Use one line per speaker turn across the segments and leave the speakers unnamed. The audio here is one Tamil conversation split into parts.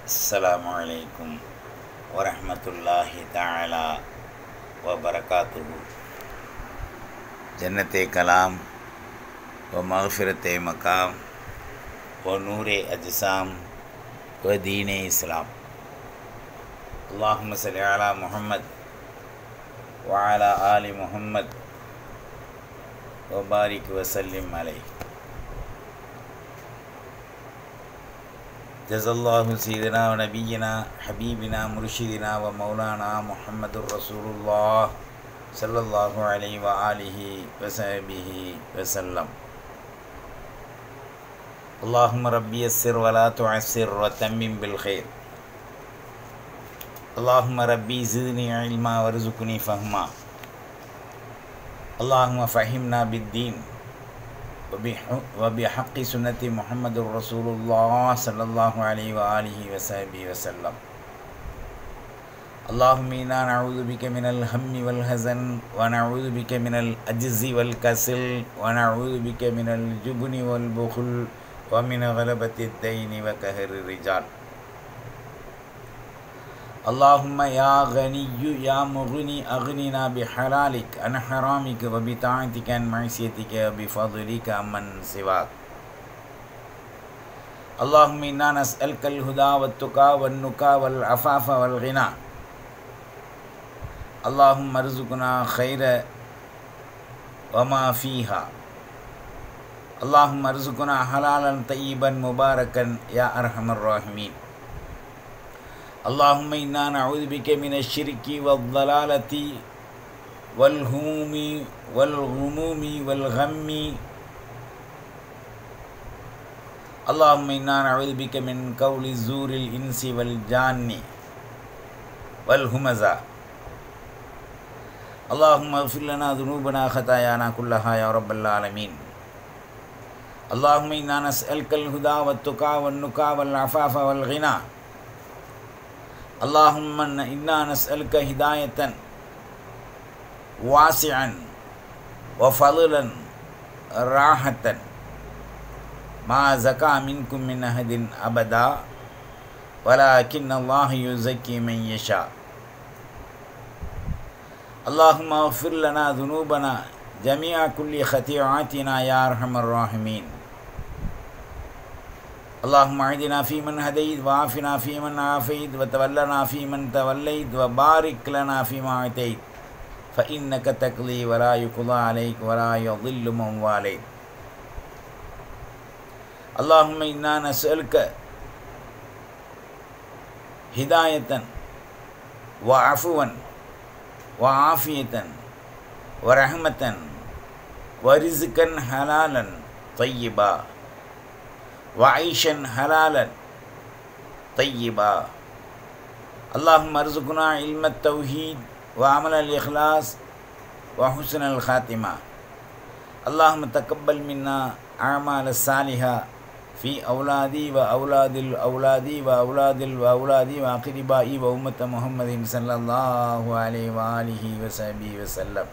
السلام عليكم ورحمة الله تعالى وبركاته جنت کلام و مغفرت مقام و نور اجسام و دین اسلام اللهم صل على محمد وعلى آل محمد وبارك وسلم عليه جزا الله سيدنا ونبينا حبيبنا مرشدنا ومولانا محمد رسول الله صلى الله عليه وآله وصحبه وسلم اللهم ربي يسر ولا تعسر وتمم بالخير اللهم ربي زدني علما وارزقني فهما اللهم فهمنا بالدين وبحق سنة محمد رسول الله صلى الله عليه وآله وصحبه وسلم اللهم إنا نعوذ بك من الهم والحزن ونعوذ بك من العجز والكسل ونعوذ بك من الجبن والبخل ومن غلبة الدين وكهر الرجال اللهم يا غني يا مغني أغننا بحلالك عن حرامك وبطاعتك عن معصيتك وبفضلك عمن سواك اللهم إنا نسألك الهدى والتقى والنكى والعفاف والغنى اللهم ارزقنا خير وما فيها اللهم ارزقنا حلالا طيبا مباركا يا أرحم الراحمين اللهم إنا نعوذ بك من الشرك والضلالة والهموم والغموم والغم اللهم إنا نعوذ بك من قول الزور الإنس والجان والهمزة اللهم اغفر لنا ذنوبنا خطايانا كلها يا رب العالمين اللهم إنا نسألك الهدى والتقى والنكى والعفاف والغنى اللهم إنا نسألك هداية واسعا وفضلا راحة ما زكى منكم من أحد أبدا ولكن الله يزكي من يشاء اللهم اغفر لنا ذنوبنا جميع كل خطيئاتنا يا أرحم الراحمين اللهم اهدنا فيمن هديت وعافنا فيمن عافيت وتولنا فيمن توليت وبارك لنا فيما أعطيت فإنك تقضي ولا يقضى عليك ولا يضل من واليت اللهم إنا نسألك هداية وعفوا وعافية ورحمة ورزقا حلالا طيبا وعيشا حلالا طيبا اللهم ارزقنا علم التوحيد وعمل الإخلاص وحسن الخاتمة اللهم تقبل منا أعمال الصالحة في أولادي وأولاد الأولاد وأولاد الأولاد وأقربائي وأمة محمد صلى الله عليه وآله وصحبه وسلم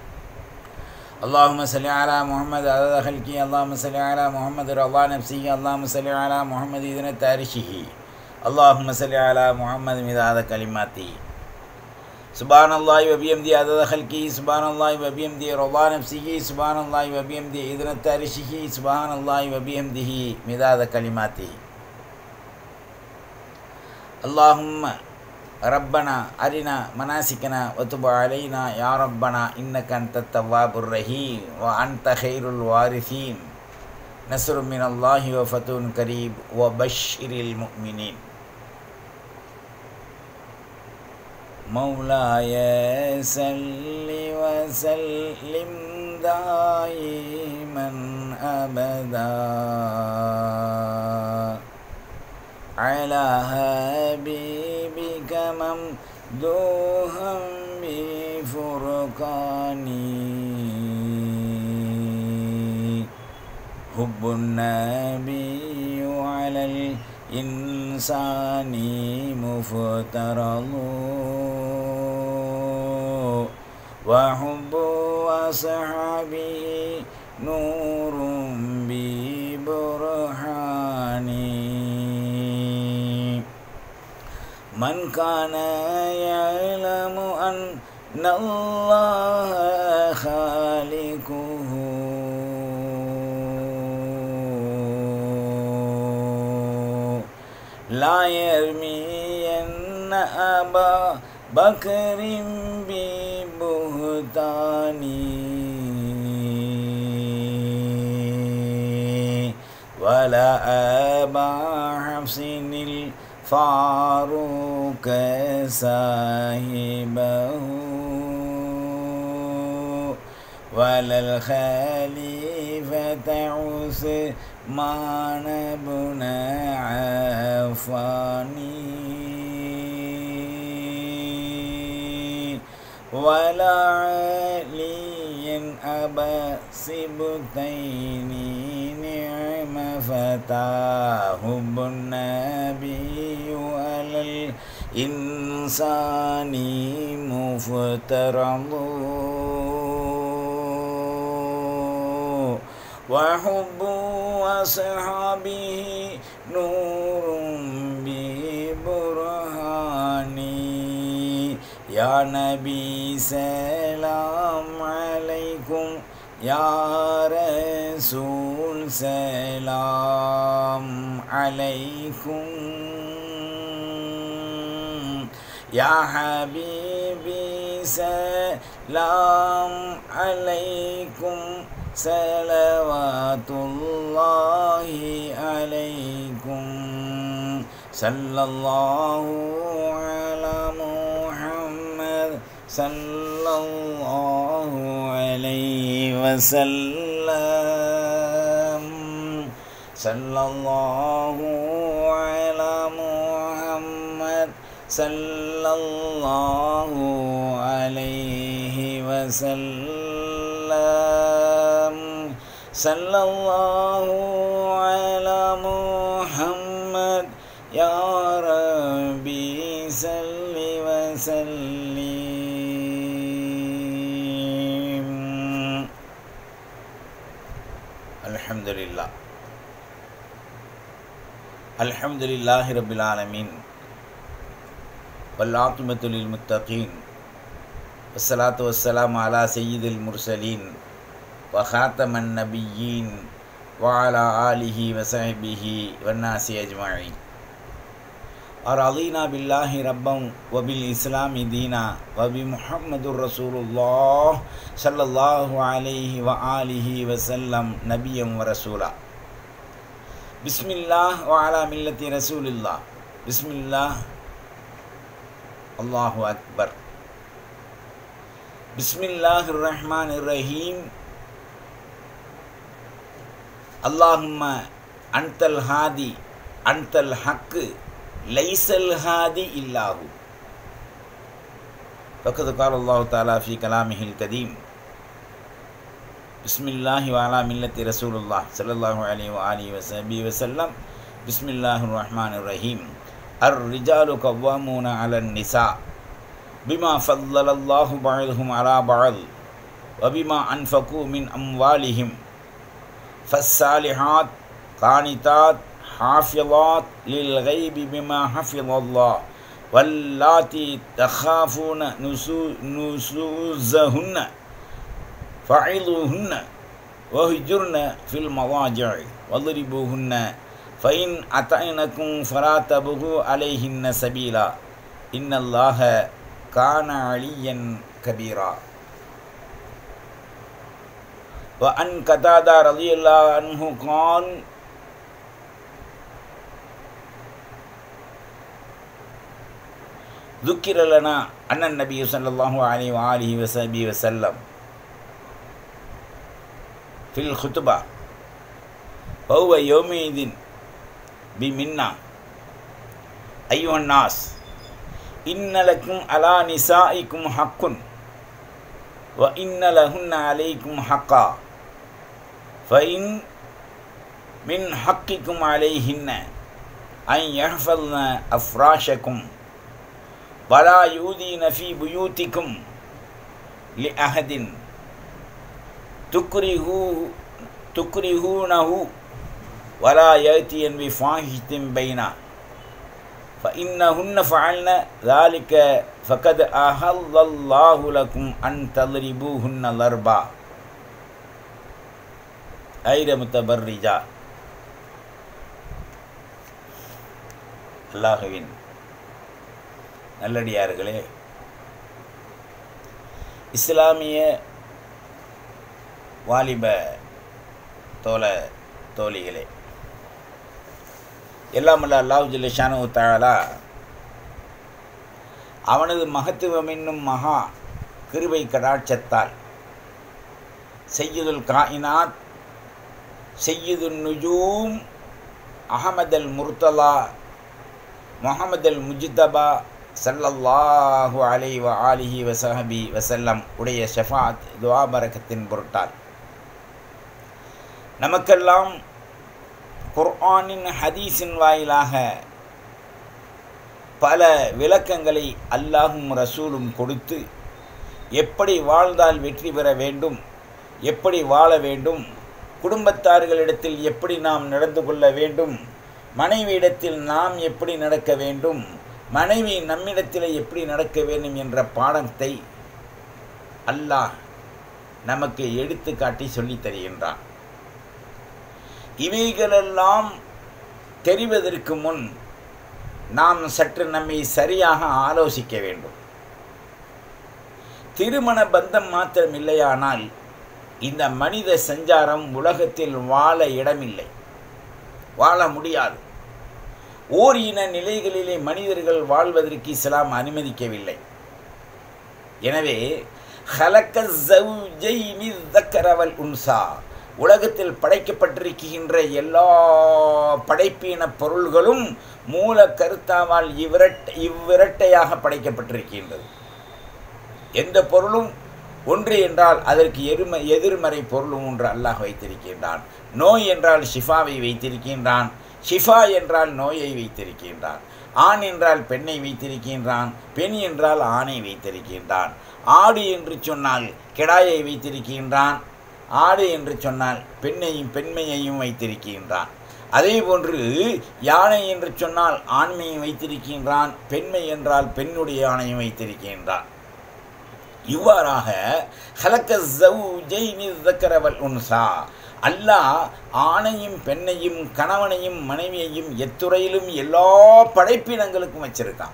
اللهم صل على محمد عدد خلقه اللهم صل على محمد رضا نفسه اللهم صل على محمد إذن تارشه اللهم صل على محمد مداد كلماته سبحان الله وبيمدي عدد خلقه سبحان الله وبيمدي رضا نفسه سبحان الله وبيمدي إذن تارشه سبحان الله وبيمده مداد كلماته اللهم ربنا أرنا مناسكنا وتب علينا يا ربنا إنك أنت التواب الرحيم وأنت خير الوارثين نصر من الله وفتح قريب وبشر المؤمنين مولاي سل وسلم دائما أبدا على حبيبك ممدوحا بفرقاني حب النبي على الإنسان مفترض وحب أصحابه نور ببرهان من كان يعلم أن الله خالقه لا يرمين أبا بكر ببهتان ولا أبا حفص الفاروق صاحبه ولا الخليفة عثمان بن عفان ولا علي أبا سبتين نعم فتاه النبي على الإنسان مفترض وحب أصحابه نور ببرهان يا نبي سلام عليكم يا رسول سلام عليكم يا حبيبي سلام عليكم صلوات الله عليكم صلى الله على محمد صلى الله عليه وسلم صلى الله على محمد صلى الله عليه وسلم صلى الله على محمد يا ربي صل وسلم الحمد لله الحمد لله رب العالمين والعاقبة للمتقين والصلاة والسلام على سيد المرسلين وخاتم النبيين وعلى آله وصحبه والناس أجمعين أرضينا بالله ربا وبالإسلام دينا وبمحمد رسول الله صلى الله عليه وآله وسلم نبيا ورسولا بسم الله وعلى ملة رسول الله بسم الله الله أكبر بسم الله الرحمن الرحيم اللهم أنت الهادي أنت الحق ليس الهادي إلا هو فقد قال الله تعالى في كلامه القديم بسم الله وعلى ملة رسول الله صلى الله عليه وآله وصحبه وسلم بسم الله الرحمن الرحيم الرجال قوامون على النساء بما فضل الله بعضهم على بعض وبما أنفقوا من أموالهم فالصالحات قانتات حافظات للغيب بما حفظ الله واللاتي تخافون نشوزهن فعظوهن وهجرن في المضاجع واضربوهن فإن أطعنكم فلا تبغوا عليهن سبيلا إن الله كان عليا كبيرا وأن قتادة رضي الله عنه قال ذكر لنا أن النبي صلى الله عليه وآله وصحبه وسلم في الخطبة فهو يومئذ بمنا أيها الناس إن لكم على نسائكم حق وإن لهن عليكم حقا فإن من حقكم عليهن أن يحفظن أفراشكم ولا يؤذين في بيوتكم لأحد تكرهوه تكرهونه ولا يأتين بفاحشة بينا فإنهن فعلن ذلك فقد أحل الله لكم أن تضربوهن ضربا غير متبرجا அல்லாஹுவின் நல்லடியார்களே இஸ்லாமிய வாலிப தோழ தோழிகளே எல்லாம் அல்ல அல்லாஹ் ஜில்லிஷானு தாலா அவனது மகத்துவம் என்னும் மகா கிருபை கடாட்சத்தால் செய்யுதுல் காயினாத் செய்யுதுல் நுஜூம் அகமதல் முர்தலா முகமதல் முஜிதபா சல்லல்லாஹு அலை வ ஆலிஹி வசஹபி வசல்லம் உடைய ஷஃபாத் துவாபரகத்தின் பொருட்டால் நமக்கெல்லாம் குர்ஆனின் ஹதீஸின் வாயிலாக பல விளக்கங்களை அல்லாஹும் ரசூலும் கொடுத்து எப்படி வாழ்ந்தால் வெற்றி பெற வேண்டும் எப்படி வாழ வேண்டும் குடும்பத்தார்களிடத்தில் எப்படி நாம் நடந்து கொள்ள வேண்டும் மனைவியிடத்தில் நாம் எப்படி நடக்க வேண்டும் மனைவி நம்மிடத்தில் எப்படி நடக்க வேண்டும் என்ற பாடத்தை அல்லாஹ் நமக்கு எடுத்து காட்டி சொல்லித் தருகின்றான் இவைகளெல்லாம் தெரிவதற்கு முன் நாம் சற்று நம்மை சரியாக ஆலோசிக்க வேண்டும் திருமண பந்தம் மாத்திரம் இல்லையானால் இந்த மனித சஞ்சாரம் உலகத்தில் வாழ இடமில்லை வாழ முடியாது ஓர் இன நிலைகளிலே மனிதர்கள் வாழ்வதற்கு இஸ்லாம் அனுமதிக்கவில்லை எனவே ஹலக்க ஜௌஜைனி தக்கரவல் உன்சா உலகத்தில் படைக்கப்பட்டிருக்கின்ற எல்லா படைப்பின பொருள்களும் மூல கருத்தாவால் இவ்விரட்ட இவ்விரட்டையாக படைக்கப்பட்டிருக்கின்றது எந்த பொருளும் ஒன்று என்றால் அதற்கு எரும எதிர்மறை பொருளும் ஒன்று அல்லாஹ் வைத்திருக்கின்றான் நோய் என்றால் ஷிஃபாவை வைத்திருக்கின்றான் ஷிஃபா என்றால் நோயை வைத்திருக்கின்றான் ஆண் என்றால் பெண்ணை வைத்திருக்கின்றான் பெண் என்றால் ஆணை வைத்திருக்கின்றான் ஆடு என்று சொன்னால் கிடாயை வைத்திருக்கின்றான் ஆடு என்று சொன்னால் பெண்ணையும் பெண்மையையும் வைத்திருக்கின்றான் அதே போன்று யானை என்று சொன்னால் ஆண்மையை வைத்திருக்கின்றான் பெண்மை என்றால் பெண்ணுடைய யானையும் வைத்திருக்கின்றான் இவ்வாறாக ஹலக்க ஜௌஜைனி தக்கரவல் உன்சா அல்லாஹ் ஆணையும் பெண்ணையும் கணவனையும் மனைவியையும் எத்துறையிலும் எல்லா படைப்பினங்களுக்கும் வச்சிருக்கான்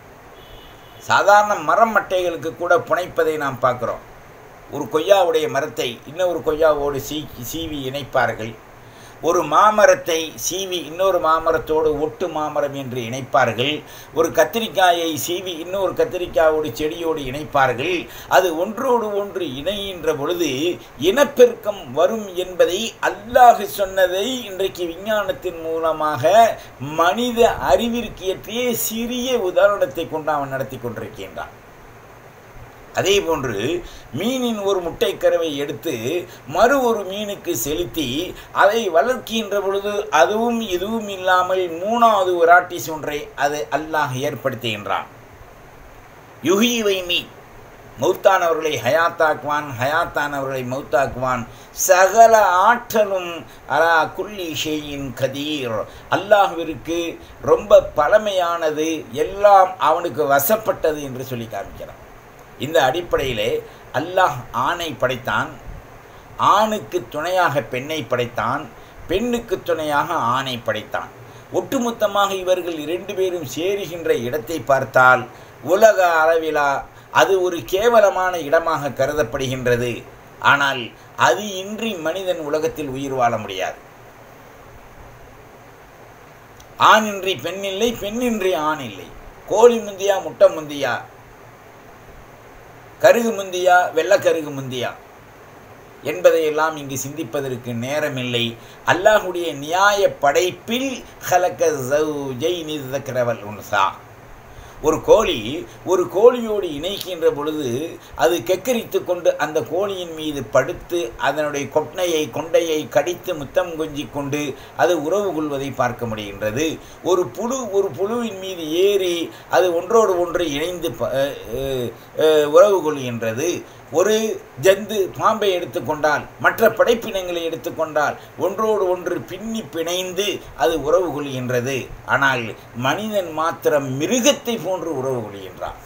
சாதாரண மரம் மட்டைகளுக்கு கூட புனைப்பதை நாம் பார்க்குறோம் ஒரு கொய்யாவுடைய மரத்தை இன்னொரு கொய்யாவோடு சீ சீவி இணைப்பார்கள் ஒரு மாமரத்தை சீவி இன்னொரு மாமரத்தோடு ஒட்டு மாமரம் என்று இணைப்பார்கள் ஒரு கத்திரிக்காயை சீவி இன்னொரு கத்திரிக்காயோடு செடியோடு இணைப்பார்கள் அது ஒன்றோடு ஒன்று இணைகின்ற பொழுது இனப்பெருக்கம் வரும் என்பதை அல்லாஹ் சொன்னதை இன்றைக்கு விஞ்ஞானத்தின் மூலமாக மனித அறிவிற்கு ஏற்றிய சிறிய உதாரணத்தை கொண்டு அவன் நடத்தி கொண்டிருக்கின்றான் அதே போன்று மீனின் ஒரு முட்டைக்கருவை எடுத்து மறு ஒரு மீனுக்கு செலுத்தி அதை வளர்க்கின்ற பொழுது அதுவும் இதுவும் இல்லாமல் மூணாவது ஒரு ஆட்டிஸ் ஒன்றை அது அல்லாஹ் ஏற்படுத்துகின்றான் யுகிவை மீ மௌத்தானவர்களை ஹயாத்தாக்குவான் ஹயாத்தானவர்களை மௌத்தாக்குவான் சகல ஆற்றலும் அலா குல்லி ஷேயின் கதீர் அல்லாஹுவிற்கு ரொம்ப பழமையானது எல்லாம் அவனுக்கு வசப்பட்டது என்று சொல்லி காமிக்கிறான் இந்த அடிப்படையிலே அல்லாஹ் ஆணை படைத்தான் ஆணுக்கு துணையாக பெண்ணை படைத்தான் பெண்ணுக்கு துணையாக ஆணை படைத்தான் ஒட்டுமொத்தமாக இவர்கள் இரண்டு பேரும் சேருகின்ற இடத்தை பார்த்தால் உலக அளவிலா அது ஒரு கேவலமான இடமாக கருதப்படுகின்றது ஆனால் அது இன்றி மனிதன் உலகத்தில் உயிர் வாழ முடியாது ஆணின்றி பெண் இல்லை பெண்ணின்றி ஆண் இல்லை கோழி முந்தியா முட்டை முந்தியா கருகு முந்தியா வெள்ளக்கருகு முந்தியா என்பதையெல்லாம் இங்கு சிந்திப்பதற்கு நேரமில்லை அல்லாஹுடைய நியாய படைப்பில் ஹலக்க ஜௌஜைனி தக்கரவல் உன்சா ஒரு கோழி ஒரு கோழியோடு இணைக்கின்ற பொழுது அது கெக்கரித்து கொண்டு அந்த கோழியின் மீது படுத்து அதனுடைய கொட்டையை கொண்டையை கடித்து முத்தம் கொஞ்சி கொண்டு அது உறவு கொள்வதை பார்க்க முடிகின்றது ஒரு புழு ஒரு புழுவின் மீது ஏறி அது ஒன்றோடு ஒன்று இணைந்து ப- அஹ் அஹ் அஹ் உறவு கொள்கின்றது ஒரு ஜந்து பாம்பை எடுத்துக்கொண்டால் மற்ற படைப்பினங்களை எடுத்துக்கொண்டால் ஒன்றோடு ஒன்று பின்னி பிணைந்து அது உறவு கொள்கின்றது ஆனால் மனிதன் மாத்திரம் மிருகத்தை போன்று உறவு கொள்கின்றான்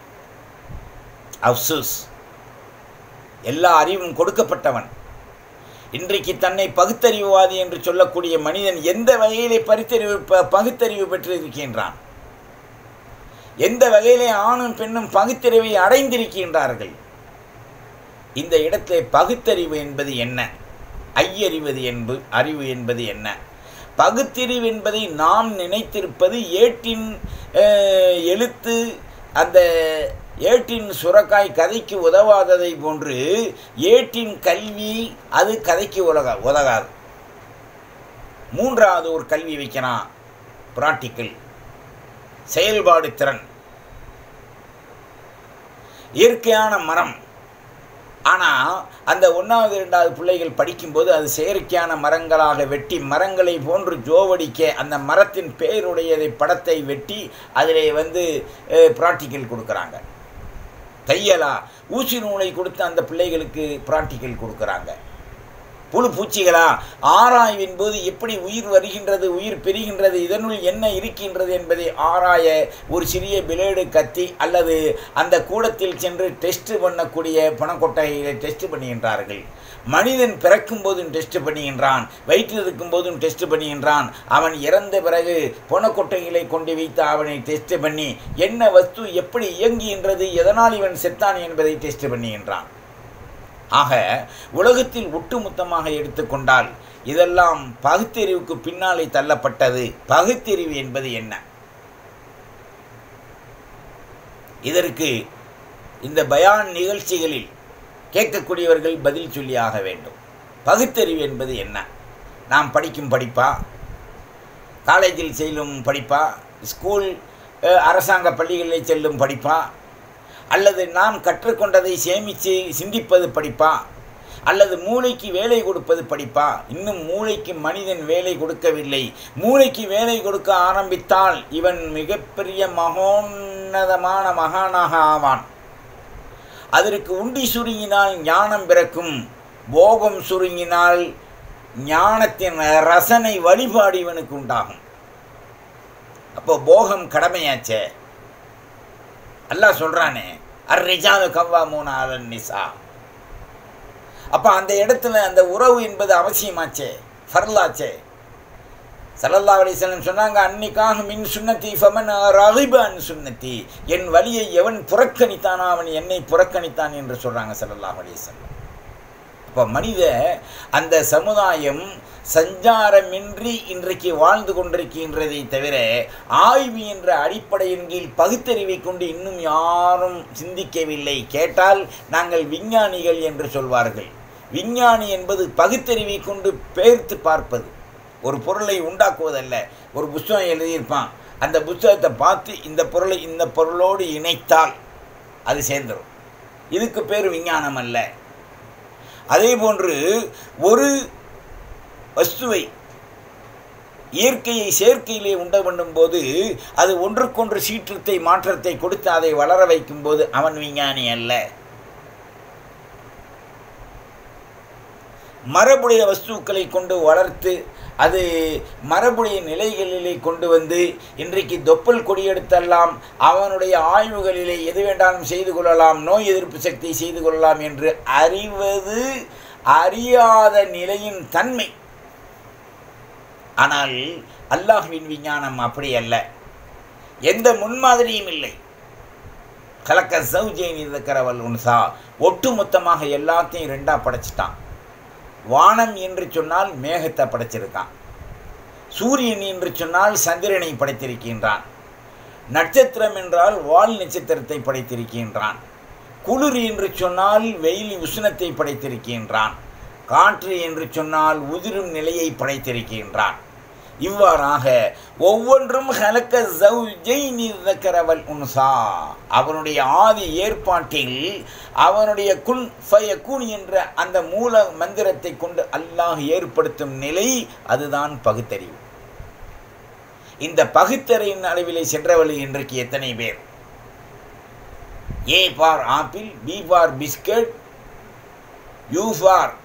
அப்சூஸ் எல்லா அறிவும் கொடுக்கப்பட்டவன் இன்றைக்கு தன்னை பகுத்தறிவுவாதி என்று சொல்லக்கூடிய மனிதன் எந்த வகையிலே பரித்தறிவு ப- பகுத்தறிவு பெற்றிருக்கின்றான் எந்த வகையிலே ஆணும் பெண்ணும் பகுத்தறிவை அடைந்திருக்கின்றார்கள் இந்த இடத்திலே பகுத்தறிவு என்பது என்ன ஐயறிவது என்பது அறிவு என்பது என்ன பகுத்தறிவு என்பதை நாம் நினைத்திருப்பது ஏட்டின் அஹ், எழுத்து அந்த ஏட்டின் சுரக்காய் கதைக்கு உதவாததை போன்று ஏட்டின் கல்வி அது கதைக்கு உலக உதகாது மூன்றாவது ஒரு கல்வி வைக்கிறான் ப்ராக்டிக்கல் செயல்பாடு திறன் இயற்கையான மரம் ஆனால் அந்த ஒன்றாவது இரண்டாவது பிள்ளைகள் படிக்கும்போது அது செயற்கையான மரங்களாக வெட்டி மரங்களை போன்று ஜோவடிக்க அந்த மரத்தின் பெயருடையதை படத்தை வெட்டி அதிலே வந்து ப்ராக்டிக்கல் கொடுக்குறாங்க தையலா ஊசி நூலை கொடுத்து அந்த பிள்ளைகளுக்கு ப்ராக்டிக்கல் கொடுக்குறாங்க புழு பூச்சிகளா ஆராய்வின் போது எப்படி உயிர் வருகின்றது உயிர் பெறுகின்றது இதனுள் என்ன இருக்கின்றது என்பதை ஆராய ஒரு சிறிய பிளேடு கத்தி அல்லது அந்த கூடத்தில் சென்று டெஸ்ட் பண்ணக்கூடிய பணக்கொட்டைகளை டெஸ்ட் பண்ணுகின்றார்கள் மனிதன் பிறக்கும் போதும் டெஸ்ட் பண்ணுகின்றான் வயிற்றில் இருக்கும் போதும் டெஸ்ட் பண்ணுகின்றான் அவன் இறந்த பிறகு பணக்கொட்டைகளை கொண்டு வைத்து அவனை டெஸ்ட் பண்ணி என்ன வஸ்து எப்படி இயங்குகின்றது எதனால் இவன் செத்தான் என்பதை டெஸ்ட் பண்ணுகின்றான் ஆக உலகத்தில் ஒட்டுமொத்தமாக எடுத்துக்கொண்டால் இதெல்லாம் பகுத்தறிவுக்கு பின்னாலே தள்ளப்பட்டது பகுத்தறிவு என்பது என்ன இதற்கு இந்த பயான் நிகழ்ச்சிகளில் கேட்கக்கூடியவர்கள் பதில் சொல்லி ஆக வேண்டும் பகுத்தறிவு என்பது என்ன நாம் படிக்கும் படிப்பா காலேஜில் செல்லும் படிப்பா ஸ்கூல் அஹ், அரசாங்க பள்ளிகளில் செல்லும் படிப்பா அல்லது நாம் கற்றுக்கொண்டதை சேமித்து சிந்திப்பது படிப்பா அல்லது மூளைக்கு வேலை கொடுப்பது படிப்பா இன்னும் மூளைக்கு மனிதன் வேலை கொடுக்கவில்லை மூளைக்கு வேலை கொடுக்க ஆரம்பித்தால் இவன் மிகப்பெரிய மகோன்னதமான மகானாக ஆவான் அதற்கு உண்டி சுருங்கினால் ஞானம் பிறக்கும் போகம் சுருங்கினால் ஞானத்தின் ரசனை வழிபாடு இவனுக்கு உண்டாகும் அப்போ போகம் கடமையாச்சே அல்லாஹ் சொல்றானே அர் ரிஜாலு கவ்வா மூணு அலன் நிசா அப்போ அந்த இடத்துல அந்த உறவு என்பது அவசியமாச்சே ஃபர்லாச்சே சல்லல்லா அலிஸ்லம் சொன்னாங்க அன்னிக்காக மின் சுன்னத்தி ஃபமன் ரகிபான் சுன்னத்தி என் வழியை எவன் புறக்கணித்தானோ அவன் என்னை புறக்கணித்தான் என்று சொல்றாங்க சல்லல்லாஹ் அலிஸ்லம் அப்போ மனித அந்த சமுதாயம் சஞ்சாரமின்றி இன்றைக்கு வாழ்ந்து கொண்டிருக்கின்றதை தவிர ஆய்வு என்ற அடிப்படையின் கீழ் பகுத்தறிவை கொண்டு இன்னும் யாரும் சிந்திக்கவில்லை கேட்டால் நாங்கள் விஞ்ஞானிகள் என்று சொல்வார்கள் விஞ்ஞானி என்பது பகுத்தறிவை கொண்டு பெயர்த்து பார்ப்பது ஒரு பொருளை உண்டாக்குவதல்ல ஒரு புஸ்தகம் எழுதியிருப்பான் அந்த புஸ்தகத்தை பார்த்து இந்த பொருளை இந்த பொருளோடு இணைத்தால் அது சேர்ந்துடும் இதுக்கு பேர் விஞ்ஞானம் அல்ல அதே போன்று ஒரு வஸ்துவை இயற்கையை செயற்கையிலே உண்ட பண்ணும் போது அது ஒன்றுக்கொன்று சீற்றத்தை மாற்றத்தை கொடுத்து அதை வளர வைக்கும் போது அவன் விஞ்ஞானி அல்ல மரபுடைய வஸ்துக்களை கொண்டு வளர்த்து அது மரபுடைய நிலைகளிலே கொண்டு வந்து இன்றைக்கு தொப்பல் கொடியெடுத்தெல்லாம் அவனுடைய ஆய்வுகளிலே எது வேண்டாலும் செய்து கொள்ளலாம் நோய் எதிர்ப்பு சக்தி செய்து கொள்ளலாம் என்று அறிவது அறியாத நிலையின் தன்மை ஆனால் அல்லாஹ்வின் விஞ்ஞானம் அப்படி அல்ல எந்த முன்மாதிரியும் இல்லை கலக்க சௌஜைன் இருக்கிறவள் உன்சா ஒட்டு மொத்தமாக எல்லாத்தையும் ரெண்டாக படைச்சிட்டான் வானம் என்று சொன்னால் மேகத்தை படைச்சிருக்கான் சூரியன் என்று சொன்னால் சந்திரனை படைத்திருக்கின்றான் நட்சத்திரம் என்றால் வால் நட்சத்திரத்தை படைத்திருக்கின்றான் குளிர் என்று சொன்னால் வெயில் உஷ்ணத்தை படைத்திருக்கின்றான் காற்று என்று சொன்னால் உதிரும் நிலையை படைத்திருக்கின்றான் இவ்வாறாக ஒவ்வொன்றும் ஹலக்க ஜௌஜைனி தக்கரவல் உன்சா அவனுடைய ஆதி ஏற்பாட்டில் அவனுடைய குன் ஃபயகுன் என்ற அந்த மூல மந்திரத்தை கொண்டு அல்லாஹ் ஏற்படுத்தும் நிலை அதுதான் பகுத்தறிவு இந்த பகுத்தறிவின் அளவிலே சென்றவர்கள் இன்றைக்கு எத்தனை பேர் A for apple B for biscuit U for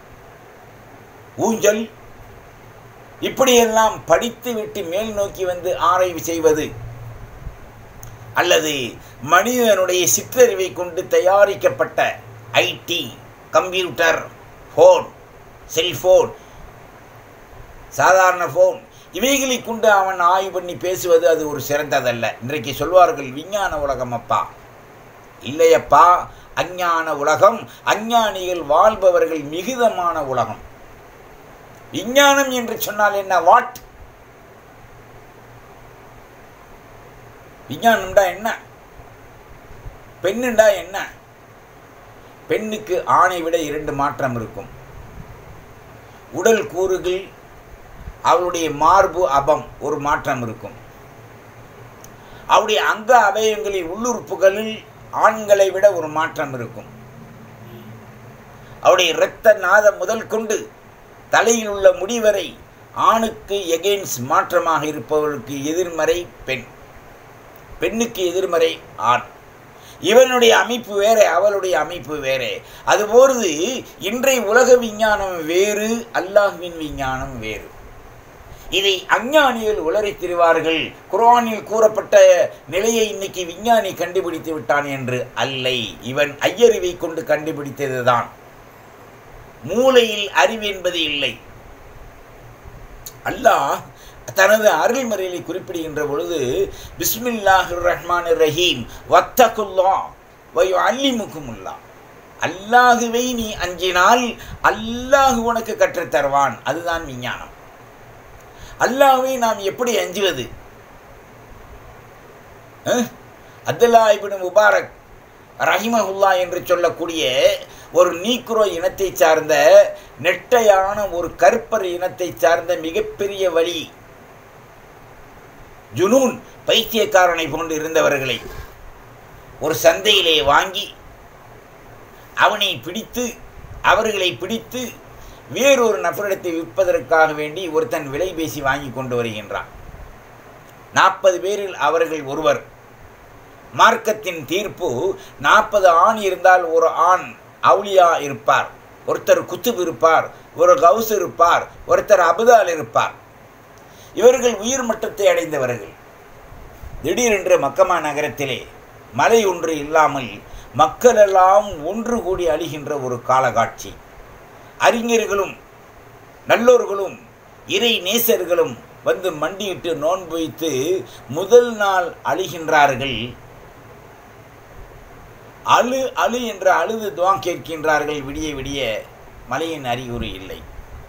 ஊஞ்சல் இப்படியெல்லாம் படித்து விட்டு மேல் நோக்கி வந்து ஆராய்வு செய்வது அல்லது மனிதனுடைய சிற்றறிவை கொண்டு தயாரிக்கப்பட்ட ஐடி கம்ப்யூட்டர் ஃபோன் செல்ஃபோன் சாதாரண ஃபோன் இவைகளை கொண்டு அவன் ஆய்வு பண்ணி பேசுவது அது ஒரு சிறந்ததல்ல இன்றைக்கு சொல்வார்கள் விஞ்ஞான உலகம் அப்பா இல்லையப்பா அஞ்ஞான உலகம் அஞ்ஞானிகள் வாழ்பவர்கள் மிகுதமான உலகம் விஞ்ஞானம் என்று சொன்னால் என்ன வாட் விஞ்ஞானம்டா என்ன பெண்ணுண்டா என்ன பெண்ணுக்கு ஆணை விட இரண்டு மாற்றம் இருக்கும் உடல் கூறுகள் அவளுடைய மார்பு அபம் ஒரு மாற்றம் இருக்கும் அவருடைய அங்க அவயங்களில் உள்ளுறுப்புகளில் ஆண்களை விட ஒரு மாற்றம் இருக்கும் அவருடைய இரத்த நாதம் முதல் கொண்டு தலையில் உள்ள முடிவரை ஆணுக்கு எகெயின்ஸ் மாற்றமாக இருப்பவர்களுக்கு எதிர்மறை பெண் பெண்ணுக்கு எதிர்மறை ஆண் இவனுடைய அமைப்பு வேற அவளுடைய அமைப்பு வேறே அதுபோது இன்றைய உலக விஞ்ஞானம் வேறு அல்லாஹுவின் விஞ்ஞானம் வேறு இதை அஞ்ஞானிகள் உளறித் திரிவார்கள் குர்ஆனில் கூறப்பட்ட நிலையை இன்னைக்கு விஞ்ஞானி கண்டுபிடித்து விட்டான் என்று அல்லை இவன் ஐயறிவை கொண்டு கண்டுபிடித்ததுதான் மூளையில் அறிவு என்பது இல்லை அல்லாஹ் தனது அருள்மறையை குறிப்பிடுகின்ற பொழுது பிஸ்மில்லாஹிர் ரஹ்மான் ரஹீம் வத்தகுல்லா வயு அல்லிமுக்குமுல்லா அல்லாஹுவை நீ அஞ்சினால் அல்லாஹு உனக்கு கற்றுத் தருவான் அதுதான் விஞ்ஞானம் அல்லாஹ்வை நாம் எப்படி அஞ்சுவது அஹ்? அப்துல்லா இப்னு முபாரக் ரஹிமஹுல்லா என்று சொல்லக்கூடிய ஒரு நீக்ரோ இனத்தை சார்ந்த நெட்டையான ஒரு கற்பர் இனத்தை சார்ந்த மிகப்பெரிய வழி ஜுனூன் பைத்தியக்காரனை போன்று இருந்தவர்களை ஒரு சந்தையிலே வாங்கி அவனை பிடித்து அவர்களை பிடித்து வேறொரு நபரிடத்தை விற்பதற்காக வேண்டி ஒருத்தன் விலை பேசி வாங்கி கொண்டு வருகின்றான் நாற்பது பேரில் அவர்கள் ஒருவர் மார்க்கத்தின் தீர்ப்பு நாற்பது ஆண் இருந்தால் ஒரு ஆண் அவுலியா இருப்பார் ஒருத்தர் குத்துப் இருப்பார் ஒரு கவுஸ் இருப்பார் ஒருத்தர் அபுதால் இருப்பார் இவர்கள் உயிர் மட்டத்தை அடைந்தவர்கள் திடீரென்று மக்கமா நகரத்திலே மலை ஒன்று இல்லாமல் மக்களெல்லாம் ஒன்று கூடி அழிகின்ற ஒரு காலகாட்சி அறிஞர்களும் நல்லோர்களும் இறை நேசர்களும் வந்து மண்டியிட்டு நோன்பு வைத்து முதல் நாள் அழுகின்றார்கள் அழு அழு என்ற அழுது துவா கேட்கின்றார்கள் விடிய விடிய மழையின் அறிகுறி இல்லை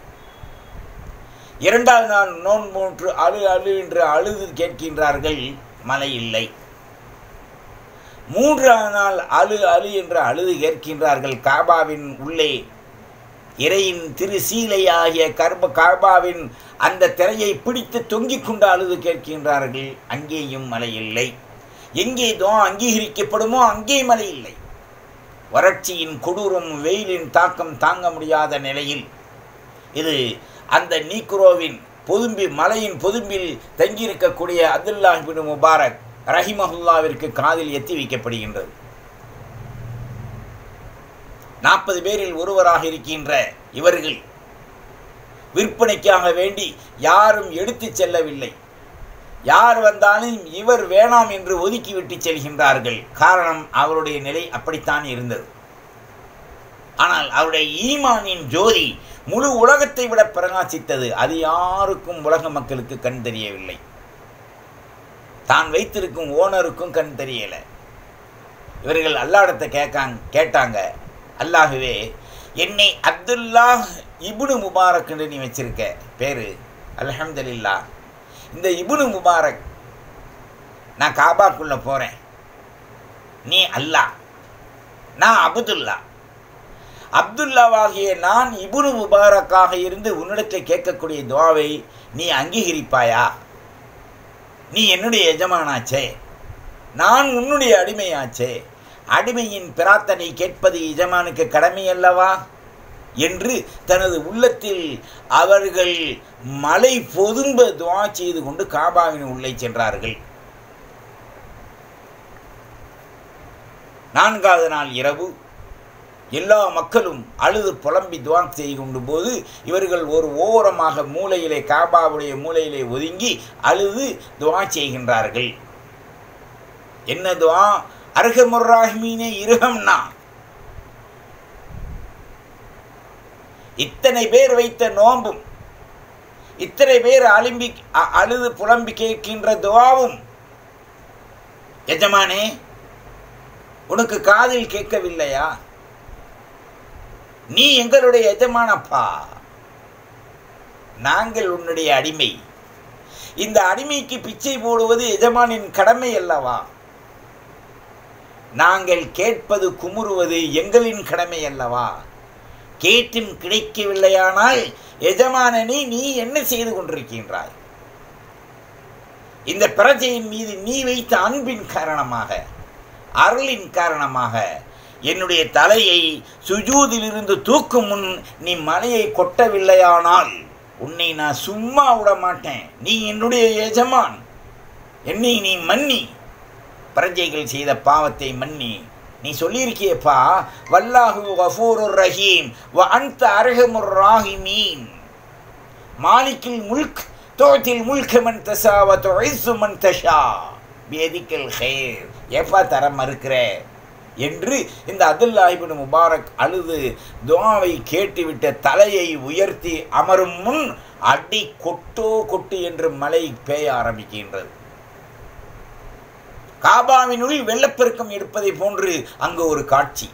இரண்டாவது நாள் நோன்பு அழு அழு என்று அழுது கேட்கின்றார்கள் மழை இல்லை மூன்றாவது நாள் அழு அழு என்று அழுது கேட்கின்றார்கள் காபாவின் உள்ளே இறையின் திரு சீலையாகிய கர்ப காபாவின் அந்த திரையை பிடித்து தொங்கிக் கொண்டு அழுது கேட்கின்றார்கள் அங்கேயும் மழை இல்லை எங்கே துவா அங்கீகரிக்கப்படுமோ அங்கே மழை இல்லை வறட்சியின் கொடூரம் வெயிலின் தாக்கம் தாங்க முடியாத நிலையில் இது அந்த நீக்ரோவின் பொதும்பி மலையின் பொதும்பில் தங்கியிருக்கக்கூடிய அப்துல்லாஹ் பின் முபாரக் ரஹிமஹுல்லாவிற்கு காதில் எத்தி வைக்கப்படுகின்றது நாற்பது பேரில் ஒருவராக இருக்கின்ற இவர்கள் விற்பனைக்காக வேண்டி யாரும் எடுத்துச் செல்லவில்லை யார் வந்தாலும் இவர் வேணாம் என்று ஒதுக்கிவிட்டு செல்கின்றார்கள் காரணம் அவருடைய நிலை அப்படித்தான் இருந்தது ஆனால் அவருடைய ஈமானின் ஜோதி முழு உலகத்தை விட பிரகாசித்தது அது யாருக்கும் உலக மக்களுக்கு கண் தெரியவில்லை தான் வைத்திருக்கும் ஓனருக்கும் கண் தெரியல இவர்கள் அல்லாடத்தை கேட்காங்க கேட்டாங்க அல்லாகவே என்னை அப்துல்லா இபுனு முபாரக் நீ வச்சிருக்க பேரு அல்ஹம்துலில்லா இந்த இபுனு முபாரக் நான் காபாக்குள்ள போறேன் நீ அல்லாஹ் நான் அப்துல்லா அப்துல்லாவாகிய நான் இபுனு முபாரக்காக இருந்து உன்னிடத்தை கேட்கக்கூடிய துவாவை நீ அங்கீகரிப்பாயா நீ என்னுடைய எஜமானாச்சே நான் உன்னுடைய அடிமையாச்சே அடிமையின் பிரார்த்தனை கேட்பது எஜமானுக்கு கடமை அல்லவா என்று தனது உள்ளத்தில் அவர்கள் மலை பொதும்ப துவா செய்து கொண்டு காபாவின் உள்ளே சென்றார்கள் நான்காவது நாள் இரவு எல்லா மக்களும் அழுது புலம்பி துவா செய்து கொண்டு போது இவர்கள் ஒரு ஓரமாக மூலையிலே காபாவுடைய மூலையிலே ஒதுங்கி அழுது துவா செய்கின்றார்கள் என்ன துவா அருகமுர்ராஹ்மீனே இருகம்னா இத்தனை பேர் வைத்த நோம்பும் இத்தனை பேர் அலும்பி அ- அழுது புலம்பி கேட்கின்ற துவாவும் எஜமானே உனக்கு காதில் கேட்கவில்லையா நீ எங்களுடைய எஜமானப்பா நாங்கள் உன்னுடைய அடிமை இந்த அடிமைக்கு பிச்சை போடுவது எஜமானின் கடமை அல்லவா நாங்கள் கேட்பது குமுறுவது எங்களின் கடமை அல்லவா கேட்டும் கிடைக்கவில்லையானால் எஜமானனே நீ என்ன செய்து கொண்டிருக்கின்றாய் இந்த பிரஜையின் மீது நீ வைத்த அன்பின் காரணமாக அருளின் காரணமாக என்னுடைய தலையை சுஜூதிலிருந்து தூக்கும் முன் நீ மலையை கொட்டவில்லையானால் உன்னை நான் சும்மா விட மாட்டேன் நீ என்னுடைய எஜமான் என்னை நீ மன்னி பிரஜைகள் செய்த பாவத்தை மன்னி நீ சொல்லியிருக்கியப்பா வல்லாஹு கஃபூருர் ரஹீம் வ அன்த அரஹமுர் ராஹிமீன் மாலிக்கில் முல்க் தோத்தில் முல்க மன் தசா வ துஇஸ்ஸு மன் தஷா பியதிக்கல் ஹைர் ஏப்பா தர மறுக்கிற என்று இந்த அப்துல்லா இப்னு முபாரக் அழுது துஆவை கேட்டுவிட்ட தலையை உயர்த்தி அமரும் முன் அடி கொட்டோ கொட்டு என்று மழை பெய்ய ஆரம்பிக்கின்றது காபாவினுள் வெள்ளப்பெருக்கம் எடுப்பதை போன்று அங்கு ஒரு காட்சி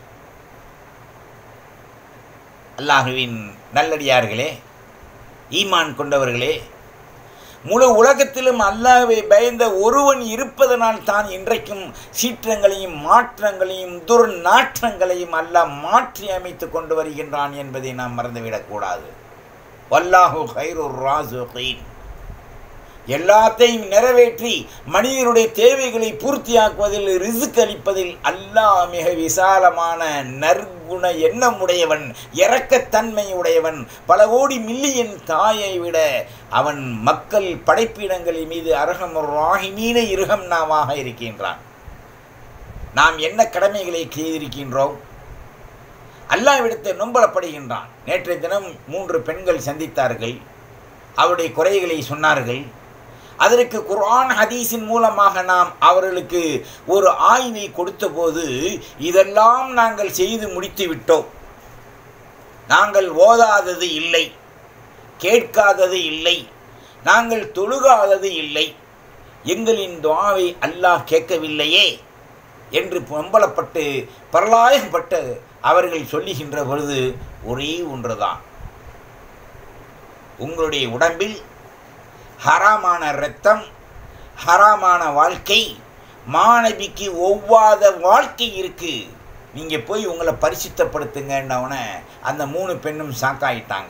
அல்லாஹுவின் நல்லடியார்களே ஈமான் கொண்டவர்களே முழு உலகத்திலும் அல்லாஹ்வை பயந்த ஒருவன் இருப்பதனால் தான் இன்றைக்கும் சீற்றங்களையும் மாற்றங்களையும் துர்நாற்றங்களையும் அல்லாஹ் மாற்றி அமைத்து கொண்டு வருகின்றான் என்பதை நாம் மறந்துவிடக்கூடாது வல்லாஹு ஹைருர் ராசுகீன் எல்லாத்தையும் நிறைவேற்றி மனிதனுடைய தேவைகளை பூர்த்தியாக்குவதில் ரிசுக் அளிப்பதில் அல்லாஹ் மிக விசாலமான நற்குண எண்ணம் உடையவன் இரக்கத்தன்மை உடையவன் பல கோடி மில்லியன் தாயை விட அவன் மக்கள் படைப்பினங்களின் மீது அரகம் ராகிமீன இருகம் நாமாக இருக்கின்றான் நாம் என்ன கடமைகளை செய்திருக்கின்றோம் அல்லாவிடத்தை நொம்பலப்படுகின்றான் நேற்றைய தினம் மூன்று பெண்கள் சந்தித்தார்கள் அவருடைய குறைகளை சொன்னார்கள் அதற்கு குர்ஆன் ஹதீஸின் மூலமாக நாம் அவர்களுக்கு ஒரு ஆய்வை கொடுத்தபோது இதெல்லாம் நாங்கள் செய்து முடித்து விட்டோம் நாங்கள் ஓதாதது இல்லை கேட்காதது இல்லை நாங்கள் தொழுகாதது இல்லை எங்களின் துவாவை அல்லாஹ் கேட்கவில்லையே என்று பொம்பலப்பட்டு பரலாயப்பட்டு அவர்கள் சொல்லுகின்ற பொழுது ஒரே ஒன்றுதான் உங்களுடைய உடம்பில் ஹராமான இரத்தம் ஹராமான வாழ்க்கை மாணவிக்கு ஒவ்வாத வாழ்க்கை இருக்கு நீங்க போய் உங்களை பரிசுத்தப்படுத்துங்கன்னவன அந்த மூணு பெண்ணும் சாக்காயிட்டாங்க